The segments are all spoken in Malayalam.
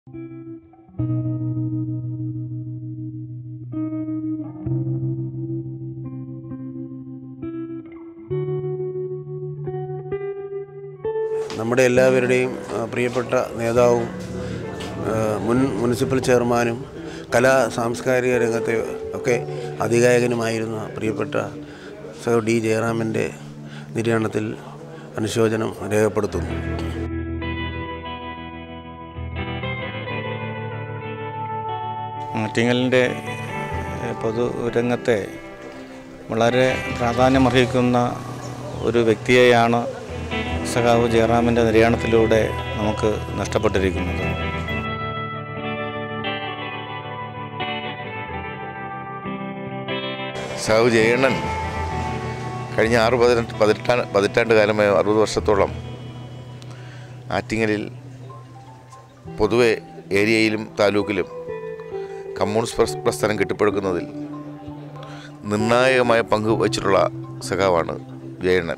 നമ്മുടെ എല്ലാവരുടെയും ആ, പ്രിയപ്പെട്ട നേതാവും ആ, മുൻ മുനിസിപ്പൽ ചെയർമാനും കലാ സാംസ്കാരിക രംഗത്തെ ഒക്കെ അധികായകനുമായിരുന്ന പ്രിയപ്പെട്ട സർ ഡി ജയറാമിൻ്റെ നിര്യാണത്തിൽ അനുശോചനം രേഖപ്പെടുത്തുന്നു ആറ്റിങ്ങലിൻ്റെ ഏഹ്, പൊതുരംഗത്തെ വളരെ പ്രാധാന്യമർഹിക്കുന്ന ഒരു വ്യക്തിയെയാണ് സഖാവ് ജയറാമിൻ്റെ നിര്യാണത്തിലൂടെ നമുക്ക് നഷ്ടപ്പെട്ടിരിക്കുന്നത് സാഹു ജയണ്ണൻ കഴിഞ്ഞ ആറ് പതിനെട്ട് പതിനെട്ടാണ്ട് പതിറ്റാണ്ട് കാലമായ അറുപത് വർഷത്തോളം ആറ്റിങ്ങലിൽ പൊതുവെ ഏരിയയിലും താലൂക്കിലും കമ്മ്യൂണിസ്റ്റ് പ്രസ് പ്രസ്ഥാനം കെട്ടിപ്പടുക്കുന്നതിൽ നിർണായകമായ പങ്ക് വഹിച്ചിട്ടുള്ള സഖാവാണ് ജയണ്ണൻ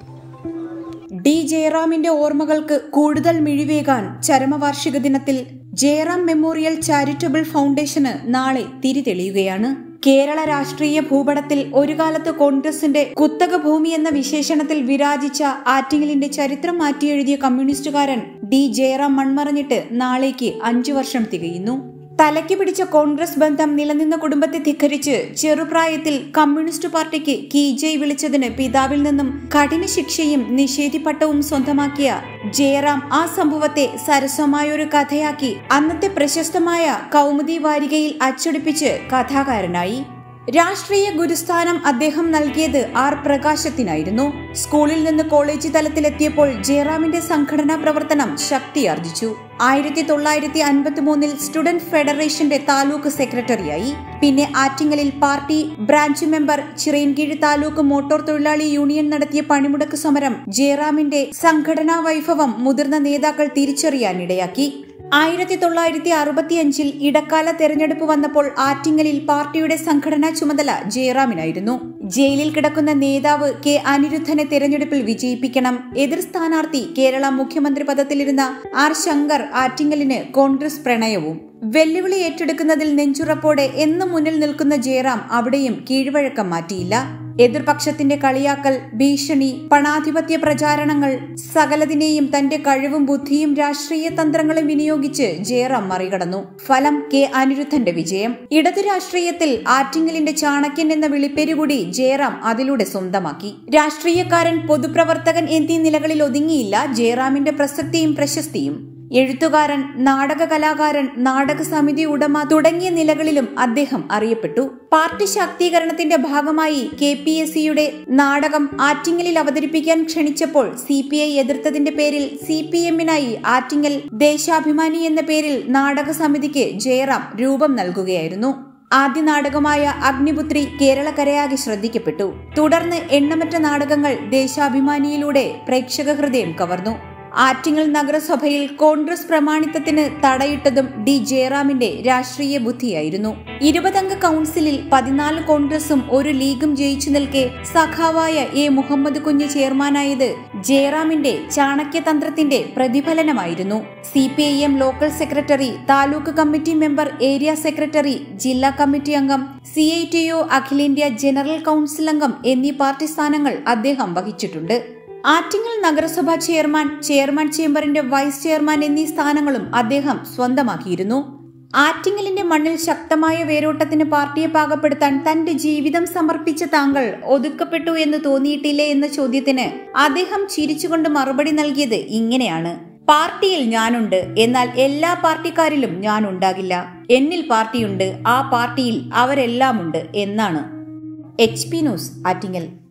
ഡി ജയറാമിന്റെ ഓർമ്മകൾക്ക് കൂടുതൽ മിഴിവേകാൻ ചരമവാർഷിക ദിനത്തിൽ ജയറാം മെമ്മോറിയൽ ചാരിറ്റബിൾ ഫൗണ്ടേഷന് നാളെ തിരിതെളിയുകയാണ് കേരള രാഷ്ട്രീയ ഭൂപടത്തിൽ ഒരു കാലത്ത് കോൺഗ്രസിന്റെ കുത്തക ഭൂമി എന്ന വിശേഷണത്തിൽ വിരാജിച്ച ആറ്റിങ്ങലിന്റെ ചരിത്രം മാറ്റിയെഴുതിയ കമ്മ്യൂണിസ്റ്റുകാരൻ ഡി ജയറാം മൺമറഞ്ഞിട്ട് നാളേക്ക് അഞ്ചു വർഷം തികയുന്നു തലയ്ക്ക് പിടിച്ച കോൺഗ്രസ് ബന്ധം നിലനിന്ന കുടുംബത്തെ ധിക്കരിച്ച് ചെറുപ്രായത്തിൽ കമ്മ്യൂണിസ്റ്റ് പാർട്ടിക്ക് കീജയ് വിളിച്ചതിന് പിതാവിൽ നിന്നും കഠിന ശിക്ഷയും നിഷേധിപ്പട്ടവും സ്വന്തമാക്കിയ ജയറാം ആ സംഭവത്തെ സരസമായൊരു കഥയാക്കി അന്നത്തെ പ്രശസ്തമായ കൗമുദി വാരികയിൽ അച്ചടിപ്പിച്ച് കഥാകാരനായി രാഷ്ട്രീയ ഗുരുസ്ഥാനം അദ്ദേഹം നൽകിയത് ആർ പ്രകാശത്തിനായിരുന്നു സ്കൂളിൽ നിന്ന് കോളേജ് തലത്തിലെത്തിയപ്പോൾ ജയറാമിന്റെ സംഘടനാ പ്രവർത്തനം ശക്തിയാർജിച്ചു ആയിരത്തി തൊള്ളായിരത്തി അൻപത്തി മൂന്നിൽ സ്റ്റുഡന്റ് ഫെഡറേഷന്റെ താലൂക്ക് സെക്രട്ടറിയായി പിന്നെ ആറ്റിങ്ങലിൽ party branch member Chirayinkeezhu taluk motor തൊഴിലാളി യൂണിയൻ നടത്തിയ പണിമുടക്ക് സമരം ജയറാമിന്റെ സംഘടനാ വൈഭവം മുതിർന്ന നേതാക്കൾ തിരിച്ചറിയാനിടയാക്കി ആയിരത്തി തൊള്ളായിരത്തി അറുപത്തിയഞ്ചിൽ ഇടക്കാല തെരഞ്ഞെടുപ്പ് വന്നപ്പോൾ ആറ്റിങ്ങലിൽ പാർട്ടിയുടെ സംഘടനാ ചുമതല ജയറാമിനായിരുന്നു ജയിലിൽ കിടക്കുന്ന നേതാവ് കെ അനിരുദ്ധനെ തെരഞ്ഞെടുപ്പിൽ വിജയിപ്പിക്കണം എതിർ സ്ഥാനാർത്ഥി കേരള മുഖ്യമന്ത്രി പദത്തിലിരുന്ന ആർ ശങ്കർ ആറ്റിങ്ങലിന് കോൺഗ്രസ് പ്രണയവും വെല്ലുവിളി ഏറ്റെടുക്കുന്നതിൽ നെഞ്ചുറപ്പോടെ എന്നും മുന്നിൽ നിൽക്കുന്ന ജയറാം അവിടെയും കീഴ്വഴക്കം മാറ്റിയില്ല എതിർപക്ഷത്തിന്റെ കളിയാക്കൽ ഭീഷണി പണാധിപത്യ പ്രചാരണങ്ങൾ സകലതിനെയും തന്റെ കഴിവും ബുദ്ധിയും രാഷ്ട്രീയ തന്ത്രങ്ങളും വിനിയോഗിച്ച് ജയറാം മറികടന്നു ഫലം കെ അനിരുദ്ധന്റെ വിജയം ഇടതു രാഷ്ട്രീയത്തിൽ ആറ്റിങ്ങലിന്റെ ചാണക്യൻ എന്ന വിളിപ്പേരുകൂടി ജയറാം അതിലൂടെ സ്വന്തമാക്കി രാഷ്ട്രീയക്കാരൻ പൊതുപ്രവർത്തകൻ എന്നീ നിലകളിൽ ഒതുങ്ങിയില്ല ജയറാമിന്റെ പ്രസക്തിയും പ്രശസ്തിയും എഴുത്തുകാരൻ നാടക കലാകാരൻ നാടക സമിതി ഉടമ തുടങ്ങിയ നിലകളിലും അദ്ദേഹം അറിയപ്പെട്ടു പാർട്ടി ശാക്തീകരണത്തിന്റെ ഭാഗമായി കെ പി എസ് സിയുടെ നാടകം ആറ്റിങ്ങലിൽ അവതരിപ്പിക്കാൻ ക്ഷണിച്ചപ്പോൾ സി പി ഐ എതിർത്തതിന്റെ പേരിൽ സി പി എമ്മിനായി ആറ്റിങ്ങൽ ദേശാഭിമാനി എന്ന പേരിൽ നാടക സമിതിക്ക് ജയറാം രൂപം നൽകുകയായിരുന്നു ആദ്യ നാടകമായ അഗ്നിപുത്രി കേരളക്കരയാകെ ശ്രദ്ധിക്കപ്പെട്ടു തുടർന്ന് എണ്ണമറ്റ നാടകങ്ങൾ ദേശാഭിമാനിയിലൂടെ പ്രേക്ഷക ഹൃദയം കവർന്നു ആറ്റിങ്ങൽ നഗരസഭയിൽ കോൺഗ്രസ് പ്രമാണിത്വത്തിന് തടയിട്ടതും ഡി ജയറാമിന്റെ രാഷ്ട്രീയ ബുദ്ധിയായിരുന്നു ഇരുപതംഗ കൗൺസിലിൽ പതിനാല് കോൺഗ്രസും ഒരു ലീഗും ജയിച്ചു നിൽക്കെ സഖാവായ എ മുഹമ്മദ് കുഞ്ഞ് ചെയർമാനായത് ജയറാമിന്റെ ചാണക്യതന്ത്രത്തിന്റെ പ്രതിഫലനമായിരുന്നു C P I M local secretary taluk committee member area secretary ജില്ലാ കമ്മിറ്റി അംഗം സി ഐ ടി ഒ അഖിലേന്ത്യാ ജനറൽ കൗൺസിൽ അംഗം എന്നീ പാർട്ടി സ്ഥാനങ്ങൾ അദ്ദേഹം വഹിച്ചിട്ടുണ്ട് ആറ്റിങ്ങൽ നഗരസഭാ ചെയർമാൻ ചെയർമാൻ ചേംബറിന്റെ വൈസ് ചെയർമാൻ എന്നീ സ്ഥാനങ്ങളും അദ്ദേഹം സ്വന്തമാക്കിയിരുന്നു ആറ്റിങ്ങലിന്റെ മണ്ണിൽ ശക്തമായ വേരോട്ടത്തിന് പാർട്ടിയെ പാകപ്പെടുത്താൻ തന്റെ ജീവിതം സമർപ്പിച്ച താങ്കൾ ഒതുക്കപ്പെട്ടു എന്ന് തോന്നിയിട്ടില്ലേ എന്ന ചോദ്യത്തിന് അദ്ദേഹം ചിരിച്ചുകൊണ്ട് മറുപടി നൽകിയത് ഇങ്ങനെയാണ് പാർട്ടിയിൽ ഞാനുണ്ട് എന്നാൽ എല്ലാ പാർട്ടിക്കാരിലും ഞാൻ ഉണ്ടാകില്ല എന്നിൽ പാർട്ടിയുണ്ട് ആ പാർട്ടിയിൽ അവരെല്ലാമുണ്ട് എന്നാണ് എച്ച് പി ന്യൂസ് ആറ്റിങ്ങൽ